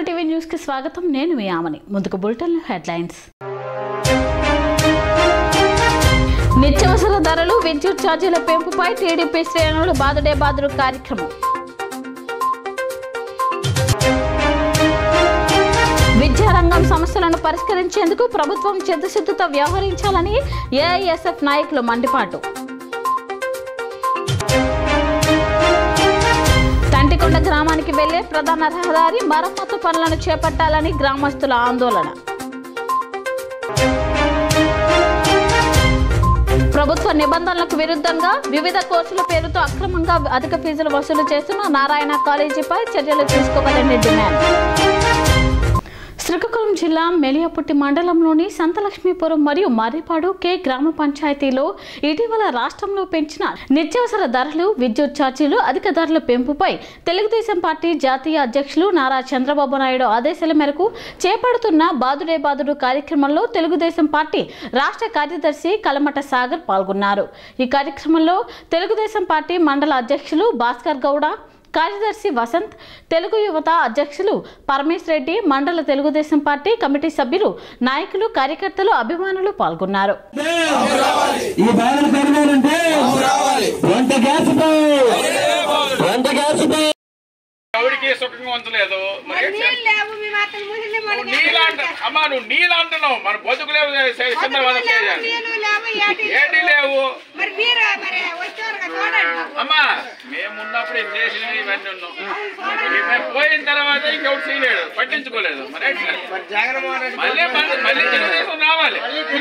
Local TV news కి స్వాగతం నేను మీ ఆమని ముందుకు బులెటిన్ హెడ్లైన్స్ నిత్యావసర ధరలు విద్యుత్ ఛార్జీల పెంపుపై టీడీపీ శ్రేణులు బాదుడే బాదుడు కార్యక్రమం విద్యారంగం సమస్యలను పరిష్కరించేందుకు ప్రభుత్వం చిత్తశుద్ధితో వ్యవహరించాలని ఏఐఎస్ఎఫ్ నాయకులు మండిపాటు తంటికొండ గ్రామానికి వెళ్లే ప్రధాన రహదారి మరమ్మతు పనులను చేపట్టాలని గ్రామస్తుల ఆందోళన ప్రభుత్వ నిబంధనలకు విరుద్ధంగా వివిధ కోర్సుల పేరుతో అక్రమంగా అధిక ఫీజులు వసూలు చేస్తున్న నారాయణ కాలేజీపై చర్యలు తీసుకోవాలని డిమాండ్ శ్రీకాకుళం జిల్లా మెలియాపుట్టి మండలంలోని సంతలక్ష్మీపురం మరియు మర్రిపాడు కే గ్రామ పంచాయతీలో ఇటీవల రాష్ట్రంలో పెంచిన నిత్యావసర ధరలు విద్యుత్ ఛార్జీలు అధిక ధరల పెంపుపై తెలుగుదేశం పార్టీ జాతీయ అధ్యక్షులు నారా చంద్రబాబు నాయుడు ఆదేశాల మేరకు చేపడుతున్న బాదుడే బాదుడు కార్యక్రమంలో తెలుగుదేశం పార్టీ రాష్ట్ర కార్యదర్శి కలమట సాగర్ పాల్గొన్నారు ఈ కార్యక్రమంలో తెలుగుదేశం పార్టీ మండల అధ్యక్షులు భాస్కర్ గౌడ కార్యదర్శి వసంత్ తెలుగు యువత అధ్యక్షులు పరమేశ్ రెడ్డి మండల తెలుగుదేశం పార్టీ కమిటీ సభ్యులు నాయకులు కార్యకర్తలు అభిమానులు పాల్గొన్నారు ఈ బాధలు పెరగాలంటే వంట గ్యాస్ పై వంట గ్యాస్ పై ఎవరికి సుఖంగా ఉంచలేదు మరి ఏం చేయాలి? నీళ్ళు లేవు మేము అతను ముసలి నువ్వు నీళ్ళు అంట అమ్మా నువ్వు నీళ్ళు అంటున్నావు మన బతుకులేవు చంద్రబాబు చేయాలి నీళ్ళు లేవు ఏటి ఏంటి లేవు మరి మీరు మరి వచ్చారు కదా చూడండి అమ్మా మేము ఉన్నప్పుడు ఇది చేసినవి ఇవన్నీ ఉన్నాం ఇవి మేము పోయిన తర్వాత ఇంకెవరు చేయలేడు పట్టించుకోలేదు మరి ఎట్లా? మళ్ళీ మళ్ళీ మళ్ళీ తెలుగుదేశం రావాలి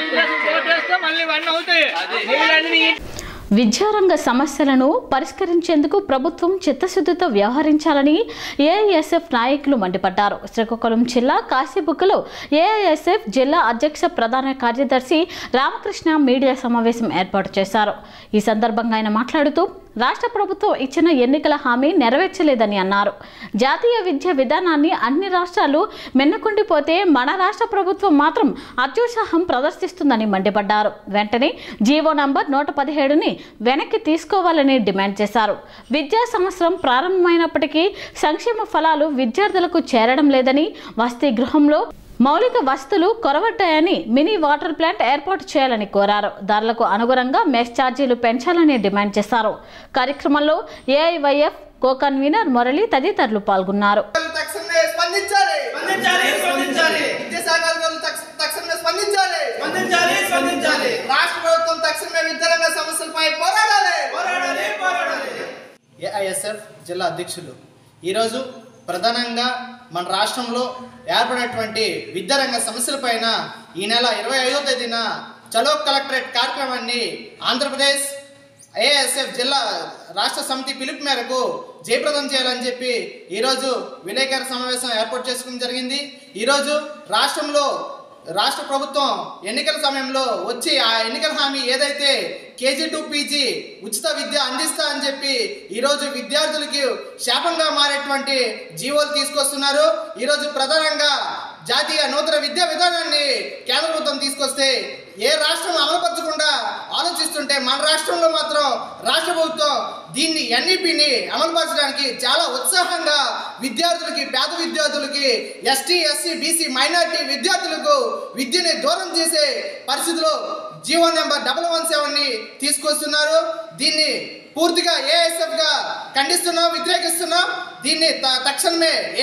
విద్యారంగ సమస్యలను పరిష్కరించేందుకు ప్రభుత్వం చిత్తశుద్ధితో వ్యవహరించాలని ఏఐఎస్ఎఫ్ నాయకులు మండిపడ్డారు శ్రీకాకుళం జిల్లా కాశీబుగ్గలో ఏఐఎస్ఎఫ్ జిల్లా అధ్యక్ష ప్రధాన కార్యదర్శి రామకృష్ణ మీడియా సమావేశం ఏర్పాటు చేశారు ఈ సందర్భంగా ఆయన మాట్లాడుతూ రాష్ట్ర ప్రభుత్వం ఇచ్చిన ఎన్నికల హామీ నెరవేర్చలేదని అన్నారు జాతీయ విద్యా విధానాన్ని అన్ని రాష్ట్రాలు మిన్నకుండిపోతే మన రాష్ట్ర ప్రభుత్వం మాత్రం అత్యుత్సాహం ప్రదర్శిస్తుందని మండిపడ్డారు వెంటనే జీవో నంబర్ నూట పదిహేడుని వెనక్కి తీసుకోవాలని డిమాండ్ చేశారు విద్యా సంవత్సరం ప్రారంభమైనప్పటికీ సంక్షేమ ఫలాలు విద్యార్థులకు చేరడం లేదని వసతి గృహంలో మౌలిక వసతులు కొరవడ్డాయని మినీ వాటర్ ప్లాంట్ ఏర్పాటు చేయాలని కోరారు ధరలకు అనుగుణంగా మెస్ ఛార్జీలు పెంచాలని డిమాండ్ చేశారు కార్యక్రమంలో ఏఐవైఎఫ్ కో కన్వీనర్ మురళి తదితరులు పాల్గొన్నారు తక్షణమే స్పందించాలి స్పందించాలి స్పందించాలి విద్యాశాఖ అధికారులు తక్ష- తక్షణమే స్పందించాలి స్పందించాలి స్పందించాలి రాష్ట్ర ప్రభుత్వం తక్షణమే విద్యారంగ సమస్యలపై పోరాడాలి పోరాడాలి పోరాడాలి ఏఐఎస్ఎఫ్ జిల్లా అధ్యక్షులు ఈరోజు ప్రధానంగా మన రాష్ట్రంలో ఏర్పడినటువంటి విద్యారంగ సమస్యలపైన ఈ నెల ఇరవై ఐదో తేదీన చలో కలెక్టరేట్ కార్యక్రమాన్ని ఆంధ్రప్రదేశ్ ఏఎస్ఎఫ్ జిల్లా రాష్ట్ర సమితి పిలుపు మేరకు జయప్రదం చేయాలని చెప్పి ఈరోజు విలేకరుల సమావేశం ఏర్పాటు చేసుకోవడం జరిగింది ఈరోజు రాష్ట్రంలో రాష్ట్ర ప్రభుత్వం ఎన్నికల సమయంలో వచ్చి ఆ ఎన్నికల హామీ ఏదైతే కేజీ టు పీజీ ఉచిత విద్య అందిస్తా అని చెప్పి ఈరోజు విద్యార్థులకి శాపంగా మారేటువంటి జీవోలు తీసుకొస్తున్నారు ఈరోజు ప్రధానంగా జాతీయ నూతన విద్యా విధానాన్ని కేంద్ర ప్రభుత్వం తీసుకొస్తే ఏ రాష్ట్రం అమలుపరచకుండా ఆలోచిస్తుంటే మన రాష్ట్రంలో మాత్రం రాష్ట్ర ప్రభుత్వం దీన్ని ఎన్ఈపిని అమలుపరచడానికి చాలా ఉత్సాహంగా విద్యార్థులకి పేద విద్యార్థులకి ఎస్టీ ఎస్సీ బీసీ మైనార్టీ విద్యార్థులకు విద్యని దూరం చేసే పరిస్థితిలో జీవో నెంబర్ డబల్ వన్ సెవెన్ని తీసుకొస్తున్నారు దీన్ని పూర్తిగా ఏఎస్ఎఫ్ గా ఖండిస్తున్నాం వ్యతిరేకిస్తున్నాం దీన్ని త- తక్షణమే ఏ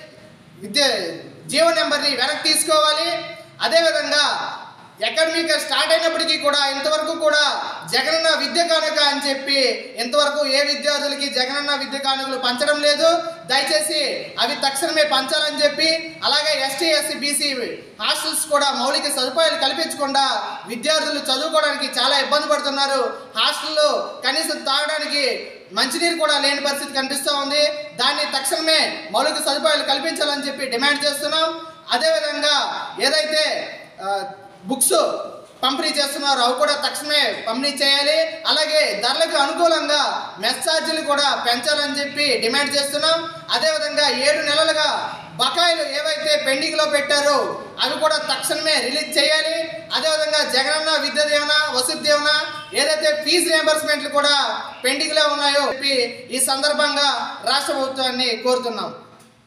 విద్య జీవో నెంబర్ని వెనక్కి తీసుకోవాలి అదేవిధంగా అకాడమిక్ స్టార్ట్ అయినప్పటికీ కూడా ఇంతవరకు కూడా జగనన్న విద్య కానుక అని చెప్పి ఇంతవరకు ఏ విద్యార్థులకి జగనన్న విద్య కానుకలు పంచడం లేదు దయచేసి అవి తక్షణమే పంచాలని చెప్పి అలాగే ఎస్టీ ఎస్సీ బీసీ హాస్టల్స్ కూడా మౌలిక సదుపాయాలు కల్పించకుండా విద్యార్థులు చదువుకోవడానికి చాలా ఇబ్బంది పడుతున్నారు హాస్టల్లో కనీసం తాగడానికి మంచినీరు కూడా లేని పరిస్థితి కనిపిస్తూ ఉంది దాన్ని తక్షణమే మౌలిక సదుపాయాలు కల్పించాలని చెప్పి డిమాండ్ చేస్తున్నాం అదేవిధంగా ఏదైతే ఆ, బుక్స్ పంపిణీ చేస్తున్నారు అవి కూడా తక్షణమే పంపిణీ చేయాలి అలాగే ధరలకు అనుకూలంగా మెస్ ఛార్జీలు కూడా పెంచాలని చెప్పి డిమాండ్ చేస్తున్నాం అదేవిధంగా ఏడు నెలలుగా బకాయిలు ఏవైతే పెండింగ్లో పెట్టారో అవి కూడా తక్షణమే రిలీజ్ చేయాలి అదేవిధంగా జగనన్న విద్య దీవెన వసతి దీవెన ఏదైతే ఫీజు రియంబర్స్మెంట్లు కూడా పెండింగ్లో ఉన్నాయో చెప్పి ఈ సందర్భంగా రాష్ట్ర ప్రభుత్వాన్ని కోరుతున్నాం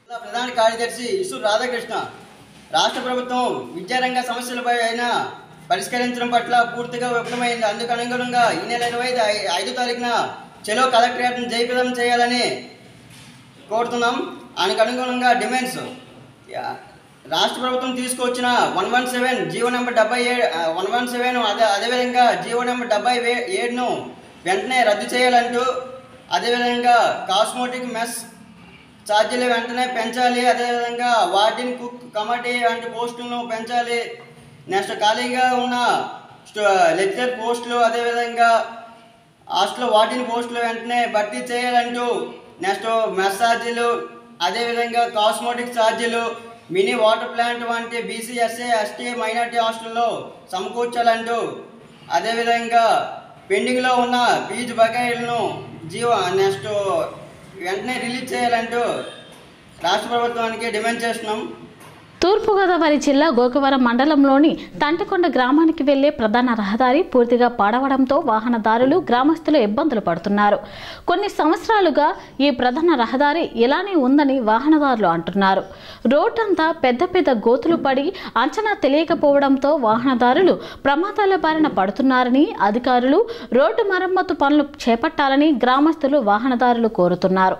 జిల్లా ప్రధాన కార్యదర్శి ఇసు రాధాకృష్ణ రాష్ట్ర ప్రభుత్వం విద్యారంగ సమస్యలపై అయినా పరిష్కరించడం పట్ల పూర్తిగా విఫలమైంది అందుకు అనుగుణంగా ఈ నెల ఇరవై ఐదు ఐ- ఐదో తారీఖున చెలో కలెక్టరేట్ను జయప్రదం చేయాలని కోరుతున్నాం దానికి అనుగుణంగా డిమాండ్స్ యా, రాష్ట్ర ప్రభుత్వం తీసుకొచ్చిన one one seven G O number డెబ్బై ఏడు వన్ వన్ సెవెన్ అదే అదేవిధంగా జీవో నెంబర్ డెబ్బై వే ఏడును వెంటనే రద్దు చేయాలంటూ అదేవిధంగా కాస్మోటిక్ మెస్ ఛార్జీలు వెంటనే పెంచాలి అదేవిధంగా వార్డెన్ కుక్ కమిటీ వంటి పోస్టులను పెంచాలి నెక్స్ట్ ఖాళీగా ఉన్న లెక్చర్ పోస్టులు అదేవిధంగా హాస్టల్ వార్డెన్ పోస్టులు వెంటనే భర్తీ చేయాలంటూ నెక్స్ట్ మెస్ ఛార్జీలు అదేవిధంగా కాస్మోటిక్ ఛార్జీలు మినీ వాటర్ ప్లాంట్ వంటి బీసీ ఎస్సీ ఎస్టీ మైనార్టీ హాస్టల్లో సమకూర్చాలంటూ అదేవిధంగా పెండింగ్లో ఉన్న ఫీజు బకాయిలను జీవ నెక్స్ట్ వెంటనే రిలీజ్ చేయాలంటూ రాష్ట్ర ప్రభుత్వానికి డిమాండ్ చేస్తున్నాం తూర్పుగోదావరి జిల్లా గోకవరం మండలంలోని తంటకొండ గ్రామానికి వెళ్లే ప్రధాన రహదారి పూర్తిగా పాడవడంతో వాహనదారులు గ్రామస్తులు ఇబ్బందులు పడుతున్నారు కొన్ని సంవత్సరాలుగా ఈ ప్రధాన రహదారి ఇలానే ఉందని వాహనదారులు అంటున్నారు రోడ్ అంతా పెద్ద పెద్ద గోతులు పడి అంచనా తెలియకపోవడంతో వాహనదారులు ప్రమాదాల బారిన పడుతున్నారని అధికారులు రోడ్డు మరమ్మతు పనులు చేపట్టాలని గ్రామస్తులు వాహనదారులు కోరుతున్నారు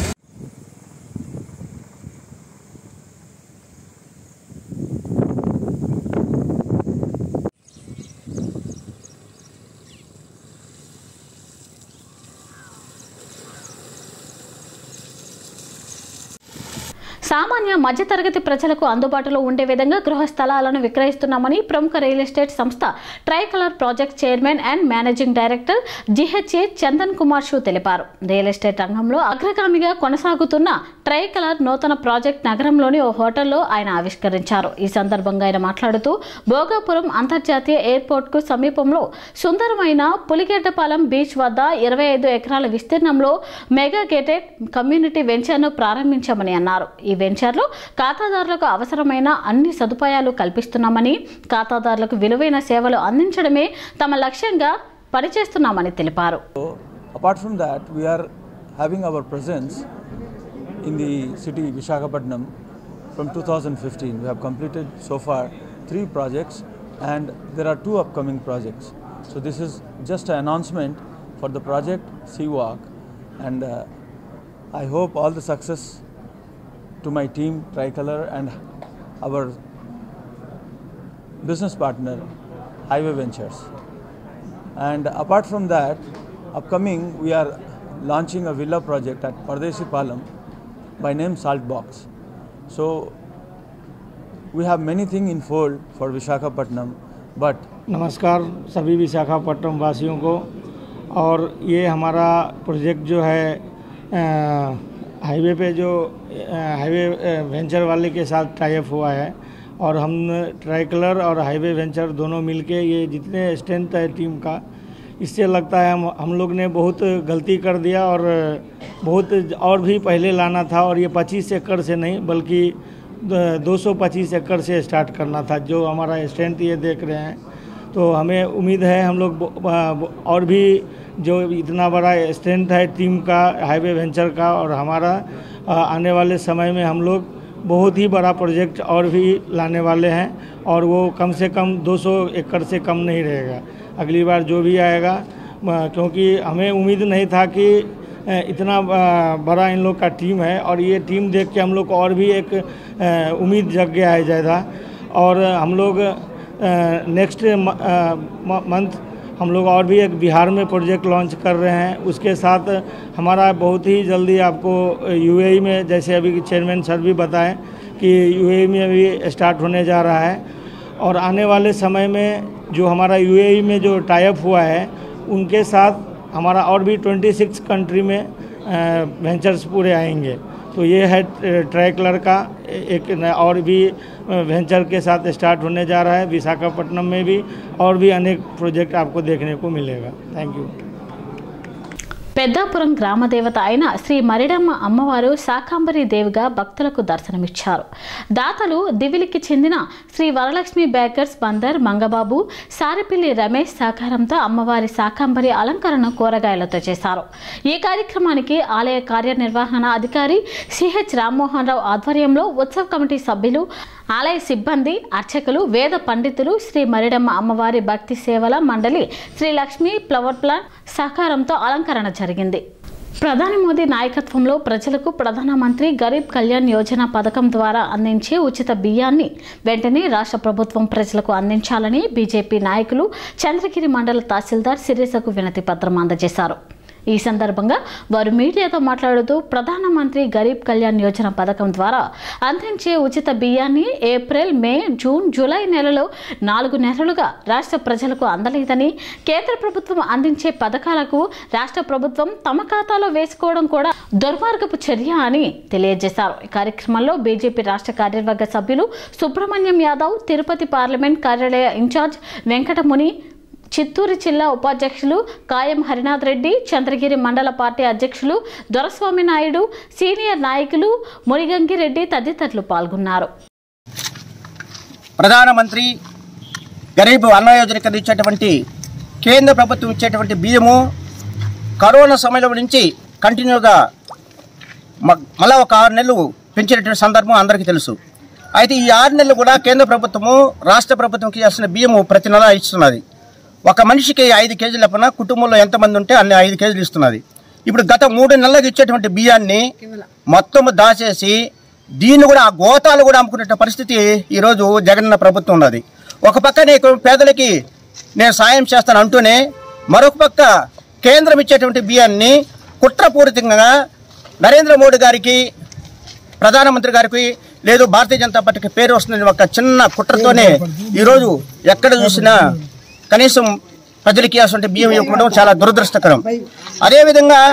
సామాన్య మధ్యతరగతి ప్రజలకు అందుబాటులో ఉండే విధంగా గృహ స్థలాలను విక్రయిస్తున్నామని ప్రముఖ రియల్ ఎస్టేట్ సంస్థ Tricolour project chairman and managing director GHA Chandan Kumar షూ తెలిపారు రియల్ ఎస్టేట్ రంగంలో అగ్రగామిగా కొనసాగుతున్న ట్రైకలర్ నూతన ప్రాజెక్ట్ నగరంలోని ఓ హోటల్లో ఆయన ఆవిష్కరించారు ఈ సందర్భంగా ఆయన మాట్లాడుతూ భోగాపురం అంతర్జాతీయ ఎయిర్పోర్ట్కు సమీపంలో సుందరమైన పులిగెడ్డపాలెం బీచ్ వద్ద ఇరవై ఐదు ఎకరాల విస్తీర్ణంలో మెగా గేటెడ్ కమ్యూనిటీ వెంచర్ను ప్రారంభించామని అన్నారు ఈ వెంచర్లో ఖాతాదారులకు అవసరమైన అన్ని సదుపాయాలు కల్పిస్తున్నామని ఖాతాదారులకు విలువైన సేవలు అందించడమే తమ లక్ష్యంగా పనిచేస్తున్నామని తెలిపారు Apart from that, we are having our presence in the city Vishakhapatnam from 2015. We have completed so far three projects and there are two upcoming projects. So this is just an announcement for the project Sea Walk and uh, I hope all the success to my team Tricolor and our business partner Highway Ventures. And apart from that, upcoming we are launching a villa project at Pardesi Palam by name Salt Box. So we have many things in fold for Vishakhapatnam, but नमस्कार सभी विशाखापट्टनम वासियों को और ये हमारा project जो है अ, highway पे जो अ, हाईवे अ, वेंचर वाले के साथ टाइप हुआ है और हम ट्राइकलर और हाईवे वेंचर दोनों मिलके ये जितने स्ट्रेंथ है टीम का इससे लगता है हम हम लोग ने बहुत गलती कर दिया और बहुत और भी पहले लाना था और ये 25 एकड़ से नहीं बल्कि दो सौ पच्चीस एकड़ से स्टार्ट करना था जो हमारा स्ट्रेंथ ये देख रहे हैं तो हमें उम्मीद है हम लोग ब- ब- और भी जो इतना बड़ा स्ट्रेंथ है टीम का हाईवे वेंचर का और हमारा अ, आने वाले समय में हम लोग बहुत ही बड़ा प्रोजेक्ट और भी लाने वाले हैं और वो कम से कम 200 एकड़ से कम नहीं रहेगा अगली बार जो भी आएगा म- क्योंकि हमें उम्मीद नहीं था कि अ, इतना अ, बड़ा इन लोग का टीम है और ये टीम देख के हम लोग को और भी एक अ, उम्मीद जग गया है ज़्यादा और हम लोग नेक्स्ट मंथ हम लोग और भी एक बिहार में प्रोजेक्ट लॉन्च कर रहे हैं उसके साथ हमारा बहुत ही जल्दी आपको यूएई में जैसे अभी चेयरमैन सर भी बताएं कि यूएई में भी स्टार्ट होने जा रहा है और आने वाले समय में जो हमारा यूएई में जो टाइप हुआ है उनके साथ हमारा और भी 26 कंट्री में वेंचर्स पूरे आएंगे तो ये है ट्रैकलर का एक न- और भी वेंचर के साथ स्टार्ट होने जा रहा है विशाखापट्टनम में भी और भी अनेक प्रोजेक्ट आपको देखने को मिलेगा थैंक यू పెద్దాపురం గ్రామ దేవత అయిన శ్రీ మరిడమ్మ అమ్మవారు శాకాంబరి దేవిగా భక్తులకు దర్శనమిచ్చారు దాతలు దివిలికి చెందిన శ్రీ వరలక్ష్మి బేకర్స్ బందర్ మంగబాబు సారిపిల్లి రమేష్ సహకారంతో అమ్మవారి శాకాంబరి అలంకరణ కూరగాయలతో చేశారు ఈ కార్యక్రమానికి ఆలయ కార్యనిర్వహణ అధికారి సిహెచ్ రామ్మోహన్ రావు ఆధ్వర్యంలో ఉత్సవ కమిటీ సభ్యులు ఆలయ సిబ్బంది అర్చకులు వేద పండితులు శ్రీ మరిడమ్మ అమ్మవారి భక్తి సేవల మండలి శ్రీ లక్ష్మీ ఫ్లవర్ ప్లాంట్ సహకారంతో అలంకరణ జరిగింది ప్రధాని మోదీ నాయకత్వంలో ప్రజలకు ప్రధానమంత్రి గరీబ్ కళ్యాణ్ యోజన పథకం ద్వారా అందించే ఉచిత బియ్యాన్ని వెంటనే రాష్ట్ర ప్రభుత్వం ప్రజలకు అందించాలని బీజేపీ నాయకులు చంద్రగిరి మండల తహసీల్దార్ సిరీసకు వినతి పత్రం అందజేశారు ఈ సందర్భంగా వారు మీడియాతో మాట్లాడుతూ ప్రధానమంత్రి గరీబ్ కళ్యాణ్ యోజన పథకం ద్వారా అందించే ఉచిత బియ్యాన్ని ఏప్రిల్ మే జూన్ జూలై నెలలో నాలుగు నెలలుగా రాష్ట్ర ప్రజలకు అందలేదని కేంద్ర ప్రభుత్వం అందించే పథకాలకు రాష్ట్ర ప్రభుత్వం తమ ఖాతాలో వేసుకోవడం కూడా దుర్మార్గపు చర్య అని తెలియజేశారు ఈ కార్యక్రమంలో బీజేపీ రాష్ట్ర కార్యవర్గ సభ్యులు సుబ్రహ్మణ్యం యాదవ్ తిరుపతి పార్లమెంట్ కార్యాలయ ఇన్ఛార్జ్ వెంకటముని చిత్తూరు జిల్లా ఉపాధ్యక్షులు కాయం హరినాథ్ రెడ్డి చంద్రగిరి మండల పార్టీ అధ్యక్షులు దొరస్వామి నాయుడు సీనియర్ నాయకులు మునిగంగిరెడ్డి తదితరులు పాల్గొన్నారు ప్రధానమంత్రి గరీబ్ అన్న యోజన కింద ఇచ్చేటువంటి కేంద్ర ప్రభుత్వం ఇచ్చేటువంటి బియ్యము కరోనా సమయంలో నుంచి కంటిన్యూగా మ- మళ్ళా ఒక ఆరు నెలలు పెంచినటువంటి సందర్భం అందరికీ తెలుసు అయితే ఈ ఆరు నెలలు కూడా కేంద్ర ప్రభుత్వము రాష్ట్ర ప్రభుత్వంకి ఇవ్వాల్సిన బియ్యము ప్రతి నెల ఇస్తున్నది ఒక మనిషికి ఐదు కేజీల పైన కుటుంబంలో ఎంతమంది ఉంటే అన్ని ఐదు కేజీలు ఇస్తున్నది ఇప్పుడు గత మూడు నెలలకు ఇచ్చేటువంటి బియ్యాన్ని మొత్తం దాచేసి దీన్ని కూడా ఆ గోతాలు కూడా అమ్ముకునే పరిస్థితి ఈరోజు జగనన్న ప్రభుత్వం ఉన్నది ఒక పక్క నీకు పేదలకి నేను సాయం చేస్తాను అంటూనే మరొక పక్క కేంద్రం ఇచ్చేటువంటి బియ్యాన్ని కుట్రపూరితంగా నరేంద్ర మోడీ గారికి ప్రధానమంత్రి గారికి లేదు భారతీయ జనతా పార్టీకి పేరు వస్తుందని ఒక చిన్న కుట్రతోనే ఈరోజు ఎక్కడ చూసినా కనీసం ప్రజలకి అటువంటి బియ్యం ఇవ్వకపోవడం చాలా దురదృష్టకరం అదేవిధంగా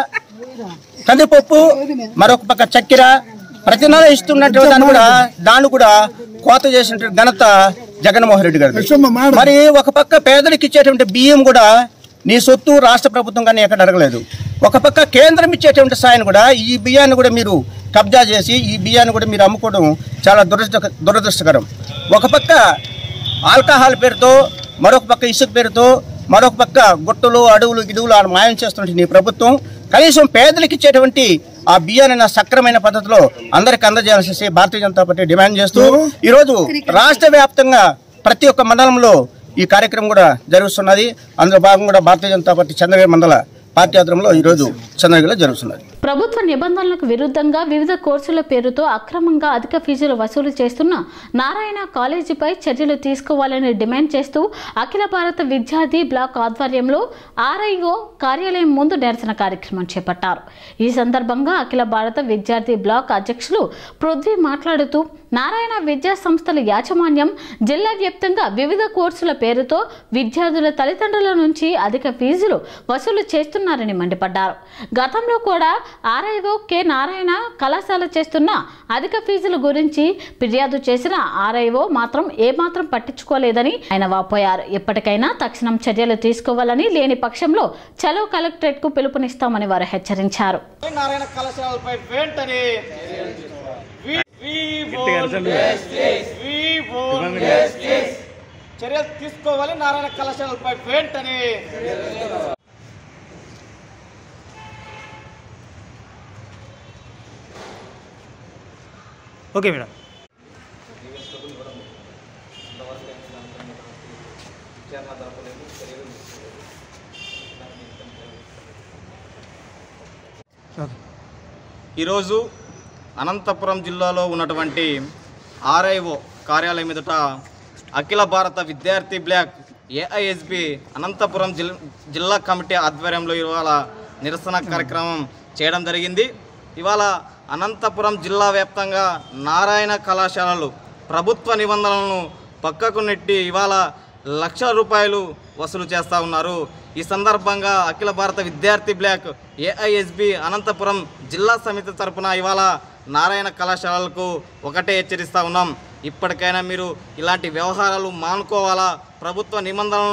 కందిపప్పు మరొక పక్క చక్కెర ప్రతి నెల ఇస్తున్నటువంటి దాన్ని కూడా దాన్ని కూడా కోత చేసినటువంటి ఘనత జగన్మోహన్ రెడ్డి గారు మరి ఒక పక్క పేదలకు ఇచ్చేటువంటి బియ్యం కూడా నీ సొత్తు రాష్ట్ర ప్రభుత్వం కానీ ఎక్కడ అడగలేదు ఒక పక్క కేంద్రం ఇచ్చేటువంటి సాయం కూడా ఈ బియ్యాన్ని కూడా మీరు కబ్జా చేసి ఈ బియ్యాన్ని కూడా మీరు అమ్ముకోవడం చాలా దురదృష్ట దురదృష్టకరం ఒక పక్క ఆల్కహాల్ పేరుతో మరొక పక్క ఇసుక పేరుతో మరొక పక్క గుట్టలు అడవులు గిడువులు ఆడ మాయం చేస్తున్నటువంటి నీ ప్రభుత్వం కనీసం పేదలకు ఇచ్చేటువంటి ఆ బియ్యాన్ని సక్రమైన పద్ధతిలో అందరికి అందజేయాల్సి భారతీయ జనతా పార్టీ డిమాండ్ చేస్తూ ఈరోజు రాష్ట్ర వ్యాప్తంగా ప్రతి ఒక్క మండలంలో ఈ కార్యక్రమం కూడా జరుగుతున్నది అందులో భాగంగా కూడా భారతీయ జనతా పార్టీ చంద్రగిరి మండల పార్టీ ఆధ్వర్యంలో ఈరోజు చంద్రగిరిలో జరుగుతున్నది ప్రభుత్వ నిబంధనలకు విరుద్ధంగా వివిధ కోర్సుల పేరుతో అక్రమంగా అధిక ఫీజులు వసూలు చేస్తున్న నారాయణ కాలేజీపై చర్యలు తీసుకోవాలని డిమాండ్ చేస్తూ అఖిల భారత విద్యార్థి బ్లాక్ ఆధ్వర్యంలో ఆర్ఐఓ కార్యాలయం ముందు నిరసన కార్యక్రమం చేపట్టారు ఈ సందర్భంగా అఖిల భారత విద్యార్థి బ్లాక్ అధ్యక్షులు పృథ్వీ మాట్లాడుతూ నారాయణ విద్యా సంస్థల యాజమాన్యం జిల్లా వ్యాప్తంగా వివిధ కోర్సుల పేరుతో విద్యార్థుల తల్లిదండ్రుల నుంచి అధిక ఫీజులు వసూలు చేస్తున్నారని మండిపడ్డారు గతంలో కూడా ఆర్ఐఓ కె నారాయణ కళాశాల చేస్తున్న అధిక ఫీజుల గురించి ఫిర్యాదు చేసిన ఆర్ఐఓ మాత్రం ఏమాత్రం పట్టించుకోలేదని ఆయన వాపోయారు ఎప్పటికైనా తక్షణం చర్యలు తీసుకోవాలని లేని పక్షంలో చలో కలెక్టరేట్ కు పిలుపునిస్తామని వారు హెచ్చరించారు నారాయణ కళాశాలపై వెంటనే We- we want justice. We want justice. చర్యలు తీసుకోవాలి నారాయణ కళాశాలపై వెంటనే ఓకే మేడం ఈరోజు అనంతపురం జిల్లాలో ఉన్నటువంటి ఆర్ఐఓ కార్యాలయం ఎదుట అఖిల భారత విద్యార్థి బ్లాక్ ఏఐఎస్బి అనంతపురం జిల్ జిల్లా కమిటీ ఆధ్వర్యంలో ఇవాళ నిరసన కార్యక్రమం చేయడం జరిగింది ఇవాళ అనంతపురం జిల్లా వ్యాప్తంగా నారాయణ కళాశాలలు ప్రభుత్వ నిబంధనలను పక్కకు నెట్టి ఇవాళ లక్షల రూపాయలు వసూలు చేస్తూ ఉన్నారు ఈ సందర్భంగా అఖిల భారత విద్యార్థి బ్లాక్ ఏఐఎస్బి అనంతపురం జిల్లా సమితి తరపున ఇవాళ నారాయణ కళాశాలలకు ఒకటే హెచ్చరిస్తూ ఉన్నాం ఇప్పటికైనా మీరు ఇలాంటి వ్యవహారాలు మానుకోవాలా ప్రభుత్వ నిబంధనలను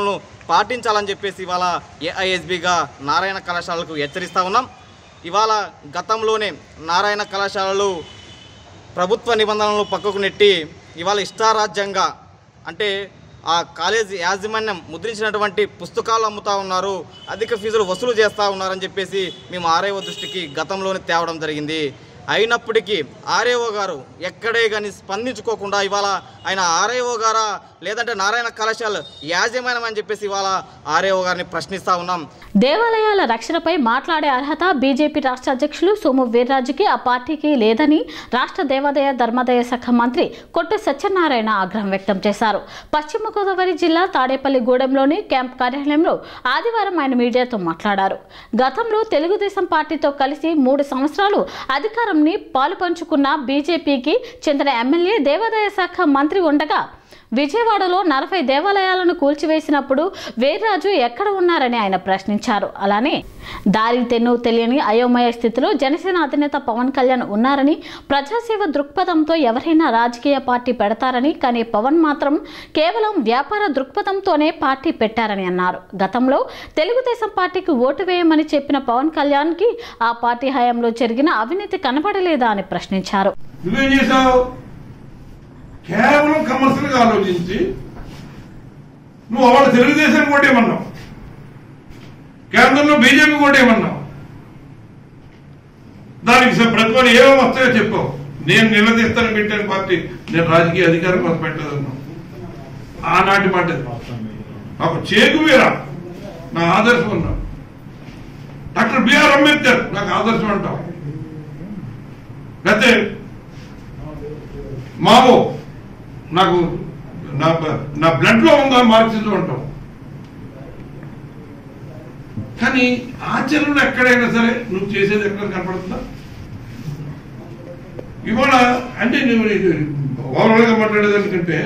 పాటించాలని చెప్పేసి ఇవాళ ఏఐఎస్బిగా నారాయణ కళాశాలకు హెచ్చరిస్తూ ఉన్నాం ఇవాళ గతంలోనే నారాయణ కళాశాలలు ప్రభుత్వ నిబంధనలు పక్కకు నెట్టి ఇవాళ ఇష్టారాజ్యంగా అంటే ఆ కాలేజీ యాజమాన్యం ముద్రించినటువంటి పుస్తకాలు అమ్ముతా ఉన్నారు అధిక ఫీజులు వసూలు చేస్తూ ఉన్నారని చెప్పేసి మేము ఆర్ఐఓ దృష్టికి గతంలోనే తేవడం జరిగింది అయినప్పటికీ ఆర్ఏఓ గారు ఎక్కడే కానీ స్పందించుకోకుండా ఇవాళ ఆయన ఆర్ఏఓ గారా లేదంటే నారాయణ కళాశాల యాజమాన్యం అని చెప్పేసి ఇవాళ ఆర్ఏఓ గారిని ప్రశ్నిస్తూ ఉన్నాం దేవాలయాల రక్షణపై మాట్లాడే అర్హత బీజేపీ రాష్ట్ర అధ్యక్షులు సోము వీర్రాజుకి ఆ పార్టీకి లేదని రాష్ట్ర దేవాదాయ ధర్మాదాయ శాఖ మంత్రి కొట్టు సత్యనారాయణ ఆగ్రహం వ్యక్తం చేశారు పశ్చిమ గోదావరి జిల్లా తాడేపల్లిగూడెంలోని క్యాంప్ కార్యాలయంలో ఆదివారం ఆయన మీడియాతో మాట్లాడారు గతంలో తెలుగుదేశం పార్టీతో కలిసి మూడు సంవత్సరాలు అధికారంని పాలు పంచుకున్న బీజేపీకి చెందిన ఎమ్మెల్యే దేవాదాయ శాఖ మంత్రి ఉండగా విజయవాడలో నలభై దేవాలయాలను కూల్చివేసినప్పుడు వీర్రాజు ఎక్కడ ఉన్నారని ఆయన ప్రశ్నించారు అలానే దారి తెన్ను తెలియని అయోమయ స్థితిలో జనసేన అధినేత పవన్ కళ్యాణ్ ఉన్నారని ప్రజాసేవ దృక్పథంతో ఎవరైనా రాజకీయ పార్టీ పెడతారని కానీ పవన్ మాత్రం కేవలం వ్యాపార దృక్పథంతోనే పార్టీ పెట్టారని అన్నారు గతంలో తెలుగుదేశం పార్టీకి ఓటు వేయమని చెప్పిన పవన్ కళ్యాణ్కి ఆ పార్టీ హయాంలో జరిగిన అవినీతి కనబడలేదా అని ప్రశ్నించారు నువ్వేం చేశావు కేవలం కమర్షియల్గా ఆలోచించి నువ్వు వాళ్ళ తెలుగుదేశం కోటేమన్నావు కేంద్రంలో బీజేపీ కోటేమన్నావు దానికి స- ప్రతిఫలం ఏమేమి వస్తాయో చెప్పావు నేను నిలదీస్తాను పెట్టాను పార్టీ నేను రాజకీయ అధికారం కోసం పెట్టదన్నావు ఆనాటి మాట అది. నాకు చేకు వీరా నా ఆదర్శం ఉన్నావు డాక్టర్ బిఆర్ అంబేద్కర్ నాకు ఆదర్శం అంటావు లేకపోతే మావో నాకు నా బ- నా బ్లడ్ లో ఉందా మార్క్సిజం అంటాం కానీ ఆచరణలో ఎక్కడైనా సరే నువ్వు చేసేది ఎక్కడ కనపడుతుందా ఇవాళ అంటే నువ్వు ఇది ఓవరాల్ గా మాట్లాడేదానికంటే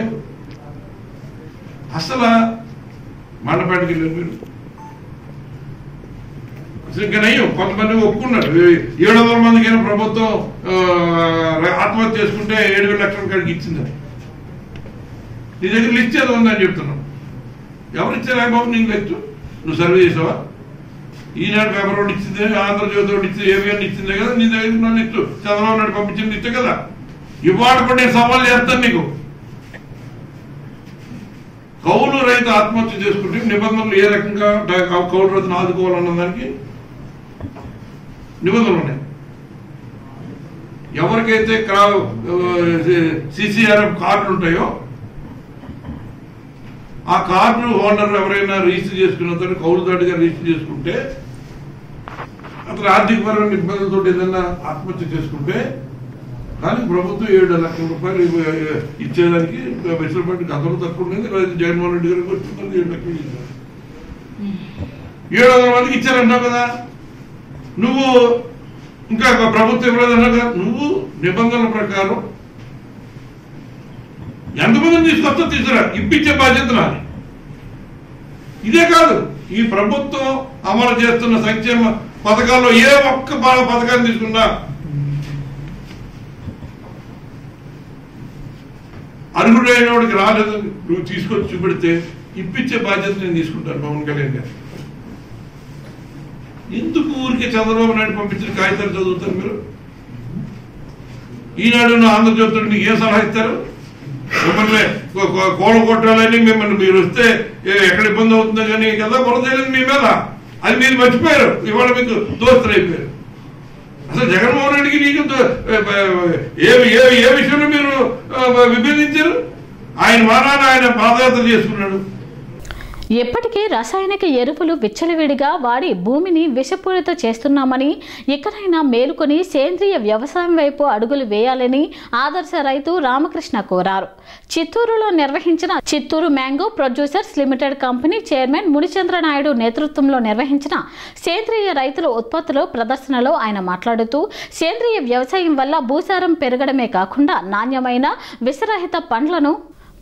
అసలు మండపేటకి వెళ్ళారు మీరు అసలు ఇంకా నయ్యం కొంతమంది ఒప్పుకున్నారు ఏ- ఏడు వందల మందికి ప్రభుత్వం ఆ, ఆత్మహత్య చేసుకుంటే ఏడు వేల లక్షల కాడికి ఇచ్చిందని నీ దగ్గర లిస్ట్ ఏదో ఉందని చెప్తున్నావు ఎవరు ఇచ్చారా బాబు నీకు లిస్టు నువ్వు సర్వే చేసావా ఈనాడు పేపర్ ఒకటి ఇచ్చింది ఆంధ్రజ్యోతి ఒకటి ఇచ్చింది ఏబిఎన్ ఇచ్చిందే కదా నీ దగ్గర ఉన్న లిస్టు చంద్రబాబు నాయుడు పంపించిన లిస్టే కదా ఇవాళ కూడా నేను సవాల్ చేస్తాను నీకు కౌలు రైతు ఆత్మహత్య చేసుకుంటే నిబంధనలు ఏ రకంగా డా- కౌలు రైతును ఆదుకోవాలన్న దానికి నిబంధనలు ఉన్నాయి ఎవరికైతే సిసిఆర్ఎఫ్ కార్డులు ఉంటాయో ఆ కార్డు హోల్డర్ ఎవరైనా రిజిస్టర్ చేసుకున్న కౌలుదాడిగా రిజిస్టర్ చేసుకుంటే అతను ఆర్థికపరమైన ఇబ్బందులతో ఏదైనా ఆత్మహత్య చేసుకుంటే దానికి ప్రభుత్వం ఏడు లక్షల రూపాయలు ఇవ్వ- ఇచ్చేదానికి వెసులుబాటు గతంలో తక్కువ ఉండేది లేదా జగన్మోహన్ రెడ్డి గారికి వచ్చిందని ఏడు లక్షలు ఇచ్చారు ఏడు వందల మందికి ఇచ్చారన్నావు కదా నువ్వు ఇంకా ప్రభుత్వం ఇవ్వలేదన్నావు కదా నువ్వు నిబంధనల ప్రకారం ఎంతమందిని తీసుకొస్తా తీసుకురా ఇప్పించే బాధ్యత నాది ఇదే కాదు ఈ ప్రభుత్వం అమలు చేస్తున్న సంక్షేమ పథకాల్లో ఏ ఒక్క ప- పథకాన్ని తీసుకున్నా అర్హుడైన వాడికి రాలేదు నువ్వు తీసుకొచ్చి చూపెడితే ఇప్పించే బాధ్యత నేను తీసుకుంటాను పవన్ కళ్యాణ్ గారు ఎందుకు ఊరికే చంద్రబాబు నాయుడు పంపించిన కాగితాలు చదువుతారు మీరు ఈనాడు నా ఆంధ్రజ్యోతుడు మీకు ఏ సలహా ఇస్తారు మిమ్మల్ని కో- కో- కోడ కొట్టాలని మిమ్మల్ని మీరు వస్తే ఏ- ఎక్కడ ఇబ్బంది అవుతుందో కానీ కదా బురదేలేదు మీ మీద అది మీరు మర్చిపోయారు ఇవాళ మీకు దోస్తులు అయిపోయారు అసలు జగన్మోహన్ రెడ్డికి నీకు దో- ఏ ఏ ఏ విషయంలో మీరు ఆ, విభేదించారు ఆయన వారాన్ని ఆయన పాదయాత్ర చేసుకున్నాడు ఎప్పటికీ రసాయనిక ఎరువులు విచ్చలవిడిగా వాడి భూమిని విషపూరిత చేస్తున్నామని ఇకనైనా మేలుకొని సేంద్రియ వ్యవసాయం వైపు అడుగులు వేయాలని ఆదర్శ రైతు రామకృష్ణ కోరారు చిత్తూరులో నిర్వహించిన Chittoor mango producers limited company chairman Munichandra Naidu నేతృత్వంలో నిర్వహించిన సేంద్రియ రైతుల ఉత్పత్తుల ప్రదర్శనలో ఆయన మాట్లాడుతూ సేంద్రియ వ్యవసాయం వల్ల భూసారం పెరగడమే కాకుండా నాణ్యమైన విషరహిత పండ్లను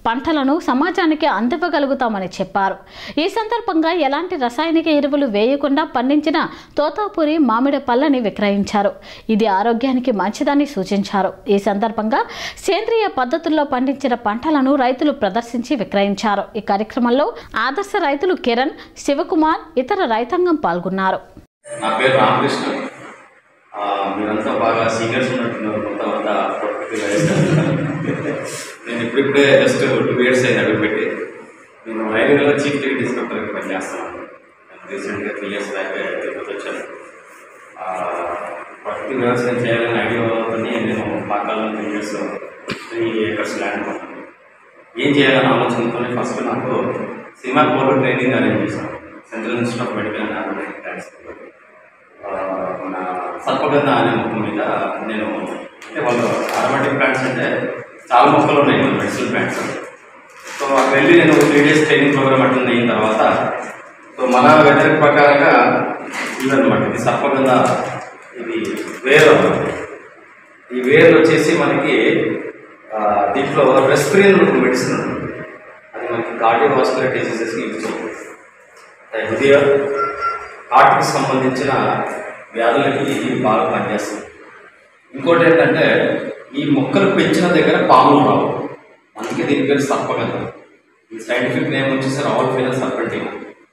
పంటలను సమాజానికి అందివ్వగలుగుతామని చెప్పారు ఈ సందర్భంగా ఎలాంటి రసాయనిక ఎరువులు వేయకుండా పండించిన తోతాపూరి మామిడి పళ్ళని విక్రయించారు ఇది ఆరోగ్యానికి మంచిదని సూచించారు ఈ సందర్భంగా సేంద్రియ పద్ధతుల్లో పండించిన పంటలను రైతులు ప్రదర్శించి విక్రయించారు ఈ కార్యక్రమంలో ఆదర్శ రైతులు కిరణ్ శివకుమార్ ఇతర రైతాంగం పాల్గొన్నారు నా పేరు రామకృష్ణ ఆ, మీరంతా బాగా సీనియర్స్ ఉన్నట్టున్నారు మొత్తం అంతా ప్రకృతి వ్యవస్థ. నేను ఇప్పుడిప్పుడే జస్ట్ టూ ఇయర్స్ అయింది అడుగుపెట్టి నేను రైల్వేలో చీఫ్ టికెట్ ఇన్స్పెక్టర్గా పనిచేస్తున్నాను నేను రీసెంట్గా త్రీ ఇయర్స్ బ్యాక్ తిరుపతి వచ్చాను ఆ, ప్రకృతి వ్యవసాయం చేయాలని ఐడియాతో నేను పాకాలను three years three acres land కొన్నాను ఏం చేయాలని ఆలోచనతోనే ఫస్ట్ నాకు సినిమా కోర్టు ట్రైనింగ్ అరేంజ్ చేశాను Central Institute of Medical and Organic ట్రాన్స్ మన సర్పగంధ అనే మొక్క మీద నేను అంటే వాళ్ళు అరోమాటిక్ ప్లాంట్స్ అంటే చాలా మొక్కలు ఉన్నాయి మెడిసిన్ ప్లాంట్స్ సో అక్కడ వెళ్ళి నేను three days training programme attend అయిన తర్వాత సో మన వెదర్ ప్రకారంగా ఇదన్నమాట ఇది సర్పగంధ ఇది వేరు అన్నమాట. ఈ వేర్లు వచ్చేసి మనకి ఆ, దీంట్లో రెస్పిరియన్ మెడిసిన్ ఉంటుంది అది మనకి కార్డియోవాస్కులర్ డిసీజెస్కి యూజ్ అవుతుంది అంటే హృదయ హార్ట్కి సంబంధించిన వ్యాధులకి ఇది బాగా పనిచేస్తుంది ఇంకోటి ఏంటంటే ఈ మొక్కలు పెంచిన దగ్గర పాములు రావు అందుకే దీని పేరు సర్పగంధం ఈ సైంటిఫిక్ నేమ్ వచ్చేసి రావల్ ఫీనస్ సర్పంటింగ్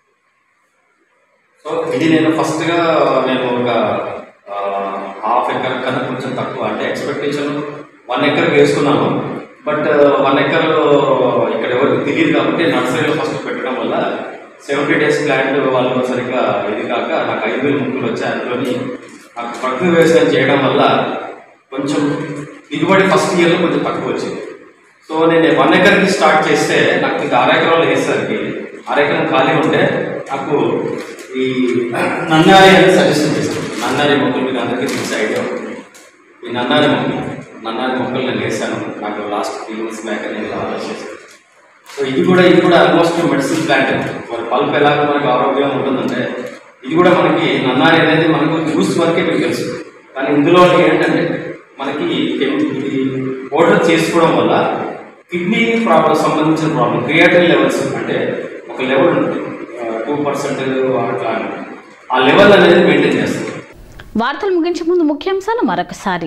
సో ఇది నేను ఫస్ట్గా నేను ఒక హాఫ్ ఎకర్ కన్నా కొంచెం తక్కువ అంటే ఎక్స్పెక్టేషన్ వన్ ఎకర్ వేసుకున్నాను బట్ వన్ ఎకర్ ఇక్కడ ఎవరికి తెలియదు కాబట్టి నర్సరీలో ఫస్ట్ పెట్టడం వల్ల సెవెంటీ డేస్ ప్లాంట్ వాళ్ళు సరిగ్గా ఇది కాక నాకు ఐదు వేలు ముక్కులు వచ్చాయి అందులోని నాకు ప్రకృతి వ్యవసాయం చేయడం వల్ల కొంచెం దిగుబడి ఫస్ట్ ఇయర్లో కొంచెం తక్కువ వచ్చింది సో నేను వన్ ఎకర్కి స్టార్ట్ చేస్తే నాకు ఇంకా అర ఎకరాలు వేసేసరికి అర ఎకరం ఖాళీ ఉంటే నాకు ఈ నన్నారి అని సజెషన్ చేశాను నన్నారి మొక్కలు మీకు అందరికీ తెలిసే ఐడియా ఉంటుంది ఈ నన్నారి మొక్కలు నన్నారి మొక్కలు నేను వేసాను నాకు లాస్ట్ త్రీ మంత్స్ బ్యాక్ నేను ఆలోచించాను సో ఇది కూడా ఇది కూడా ఆల్మోస్ట్ మెడిసిన్ ప్లాంట్ మరి పల్ప్ ఎలాగో మనకు ఆరోగ్యం ఉంటుందంటే ఇది కూడా మనకి నన్నారి అనేది మనకు జ్యూస్ వరకే మీకు తెలుసు కానీ ఇందులో ఏంటంటే మనకి కెమి- ఇది పౌడర్ చేసుకోవడం వల్ల కిడ్నీ ప్రాబ్లం సంబంధించిన ప్రాబ్లం క్రియేటివ్ లెవెల్స్ అంటే ఒక లెవెల్ ఉంటుంది టూ పర్సెంట్ అట్లా ఆ లెవెల్ అనేది మెయింటైన్ చేస్తుంది వార్తలు ముగించే ముందు ముఖ్యాంశాలు మరొకసారి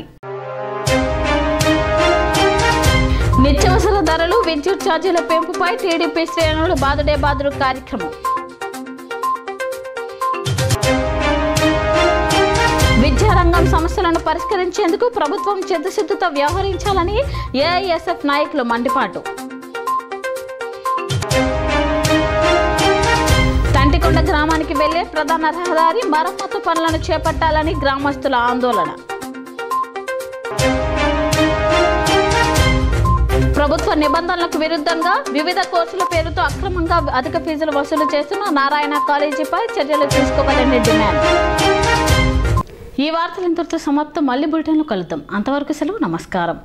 నిత్యావసర ధరలు విద్యుత్ ఛార్జీల పెంపుపై టీడీపీ శ్రేణులు బాదుడే బాదుడు కార్యక్రమం విద్యారంగం సమస్యలను పరిష్కరించేందుకు ప్రభుత్వం చిత్తశుద్ధితో వ్యవహరించాలని ఏఐఎస్ఎఫ్ నాయకులు మండిపాటు తంటికొండ గ్రామానికి వెళ్లే ప్రధాన రహదారి మరమ్మతు పనులను చేపట్టాలని గ్రామస్తుల ఆందోళన ప్రభుత్వ నిబంధనలకు విరుద్ధంగా వివిధ కోర్సుల పేరుతో అక్రమంగా అధిక ఫీజులు వసూలు చేస్తున్న నారాయణ కాలేజీపై చర్యలు తీసుకోవాలని డిమాండ్ ఈ వార్తలు ఇంతటితో సమాప్తం మళ్ళీ బులెటిన్లో కలుద్దాం అంతవరకు సెలవు నమస్కారం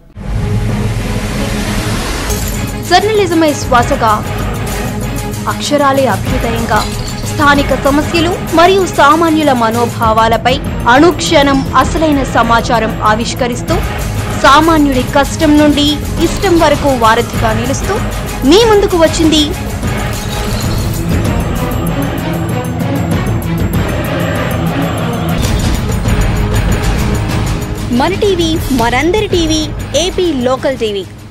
జర్నలిజమే శ్వాసగా అక్షరాలే అభ్యుదయంగా స్థానిక సమస్యలు మరియు సామాన్యుల మనోభావాలపై అనుక్షణం అసలైన సమాచారం ఆవిష్కరిస్తూ సామాన్యుడి కష్టం నుండి ఇష్టం వరకు వారధిగా నిలుస్తూ మీ ముందుకు వచ్చింది మన టీవీ మనందరి టీవీ ఏపీ లోకల్ టీవీ